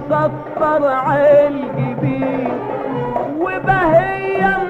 مسطر عالجبين وبهية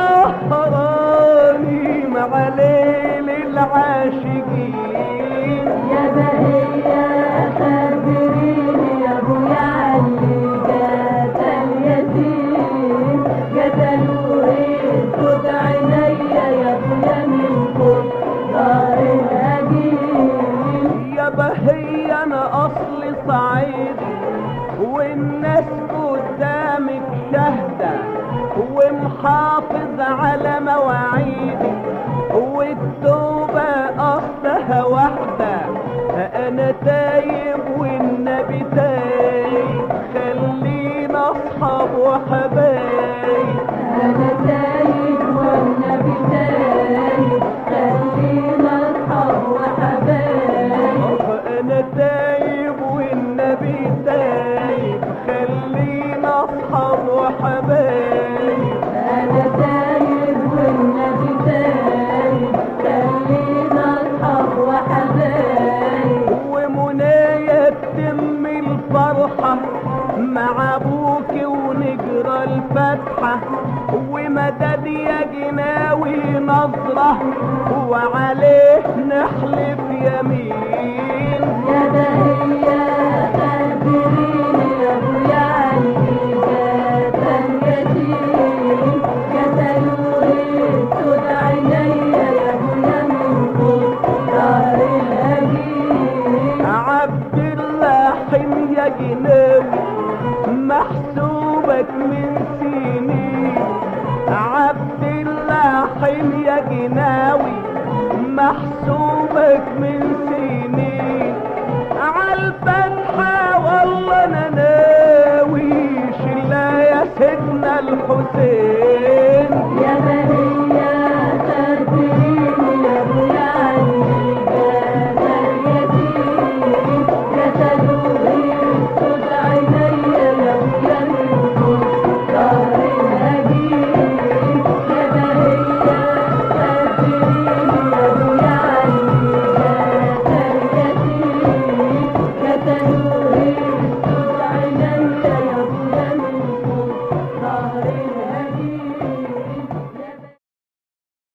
مسهراني مع ليل العاشقين يا بهية خبريني يا ابويا علي قتل يتيم قتلوا اسود عينيا يا ابويا من كل دار الهجين يا بهية انا اصلي صعيدي والناس قدامك شاهدة ومحافظ على مواعيدي والتوبة قصدها واحدة انا تايب والنبي تايب خلينا اصحاب وحبايب انا تايب والنبي تايب خلينا اصحاب وحبايب انا تايب والنبي تايب خلينا اصحاب وحبايب انا تايب والنبي تايب خلينا اصحاب وحبايب ومنايا تتم الفرحة مع ابوك ونجرى الفاتحة ومدد يا جناوي نظرة وعليه نحلف يمين يا بهية خبريني يا ابويا علي قتل يتيم قتلوا اسود عينيا يا ابويا من كل دار الهجين عبد الرحيم يا جناوي محسوبك من